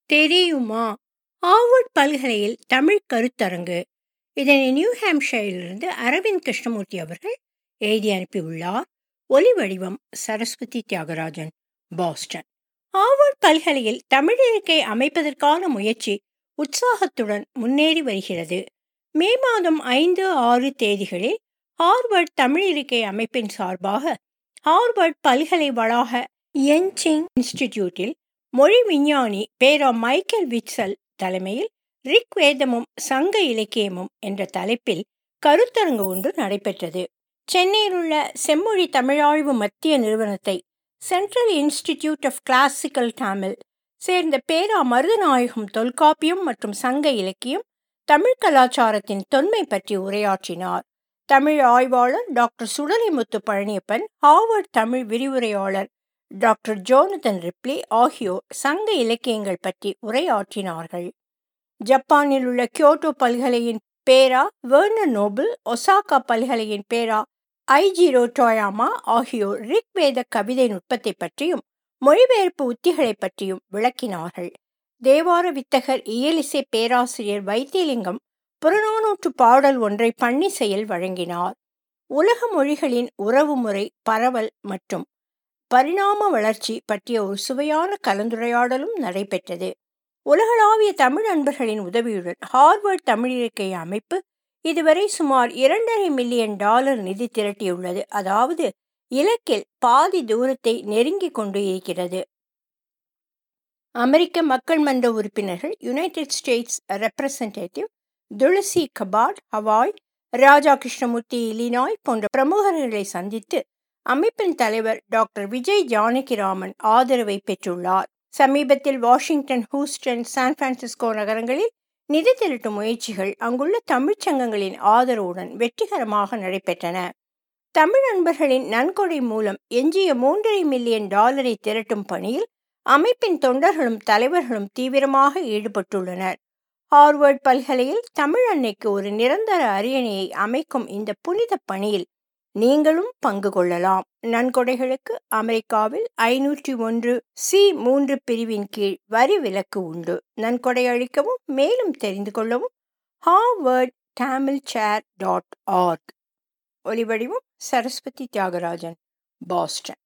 தெரியுமா ஹார்வர்ட் பல்கலையில் தமிழ் கருத்தரங்கு இதனை நியூ ஹாம்ஷையரிலிருந்து அரவிந்த் கிருஷ்ணமூர்த்தி அவர்கள் எழுதி அனுப்பியுள்ளார் ஒலி வடிவம் சரஸ்வதி தியாகராஜன் பாஸ்டன் ஹார்வர்ட் பல்கலையில் தமிழ் இருக்கை அமைப்பதற்கான முயற்சி உற்சாகத்துடன் முன்னேறி வருகிறது மே மாதம் ஐந்து ஆறு தேதிகளில் ஹார்வர்ட் தமிழ் இருக்கை அமைப்பின் சார்பாக ஹார்வர்ட் பல்கலை வளாக யன்சிங் இன்ஸ்டிடியூட்டில் மொழி விஞ்ஞானி பேரா மைக்கேல் விட்சல் தலைமையில் ரிக் வேதமும் சங்க இலக்கியமும் என்ற தலைப்பில் கருத்தரங்கு ஒன்று நடைபெற்றது சென்னையில் உள்ள செம்மொழி தமிழாய்வு மத்திய நிறுவனத்தை central institute of classical Tamil சேர்ந்த பேரா மருதநாயகம் தொல்காப்பியம் மற்றும் சங்க இலக்கியம் தமிழ் கலாச்சாரத்தின் தொன்மை பற்றி உரையாற்றினார் தமிழ் ஆய்வாளர் டாக்டர் சுடலைமுத்து பழனியப்பன் ஹார்வர்ட் தமிழ் விரிவுரையாளர் டாக்டர் ஜோனதன் ரிப்லி ஆகியோர் சங்க இலக்கியங்கள் பற்றி உரையாற்றினார்கள் ஜப்பானில் உள்ள கியோட்டோ பல்கலையின் பேரா வேர்னர் நோபல் ஒசாகா பல்கலையின் பேரா ஐஜிரோ டோயாமா ஆகியோர் ரிக்வேத கவிதை நுட்பத்தை பற்றியும் மொழிபெயர்ப்பு உத்திகளை பற்றியும் விளக்கினார்கள் தேவார வித்தகர் இயலிசை பேராசிரியர் வைத்தியலிங்கம் புறநானூற்று பாடல் ஒன்றை பன்னிசையில் வழங்கினார் உலக மொழிகளின் உறவுமுறை பரவல் மற்றும் பரிணாம வளர்ச்சி பற்றிய ஒரு சுவையான கலந்துரையாடலும் நடைபெற்றது உலகளாவிய தமிழ் அன்பர்களின் உதவியுடன் ஹார்வர்ட் தமிழ் இருக்கை அமைப்பு இதுவரை சுமார் இரண்டரை மில்லியன் டாலர் நிதி திரட்டியுள்ளது அதாவது இலக்கில் பாதி தூரத்தை நெருங்கிக் கொண்டு இருக்கிறது அமெரிக்க மக்கள் மன்ற உறுப்பினர்கள் United States representative Tulsi Gabbard Hawaii Raja Krishnamoorthi Illinois போன்ற பிரமுகர்களை சந்தித்து அமைப்பின் தலைவர் டாக்டர் விஜய் ஜானகிராமன் ஆதரவை பெற்றுள்ளார் சமீபத்தில் வாஷிங்டன் ஹூஸ்டன் சான் பிரான்சிஸ்கோ நகரங்களில் நிதி திரட்டும் முயற்சிகள் அங்குள்ள தமிழ்ச் சங்கங்களின் ஆதரவுடன் வெற்றிகரமாக நடைபெற்றன தமிழ் நண்பர்களின் நன்கொடை மூலம் எஞ்சிய மூன்றரை மில்லியன் டாலரை திரட்டும் பணியில் அமைப்பின் தொண்டர்களும் தலைவர்களும் தீவிரமாக ஈடுபட்டுள்ளனர் ஹார்வர்ட் பல்கலையில் தமிழ் அன்னைக்கு ஒரு நிரந்தர அரியணையை அமைக்கும் இந்த புனித பணியில் நீங்களும் பங்கு கொள்ளலாம் நன்கொடைகளுக்கு அமெரிக்காவில் ஐநூற்றி ஒன்று சி மூன்று பிரிவின் கீழ் வரி விலக்கு உண்டு நன்கொடை அளிக்கவும் மேலும் தெரிந்து கொள்ளவும் Harvard Tamil chair dot org ஒலிவடிவம் சரஸ்வதி தியாகராஜன் பாஸ்டன்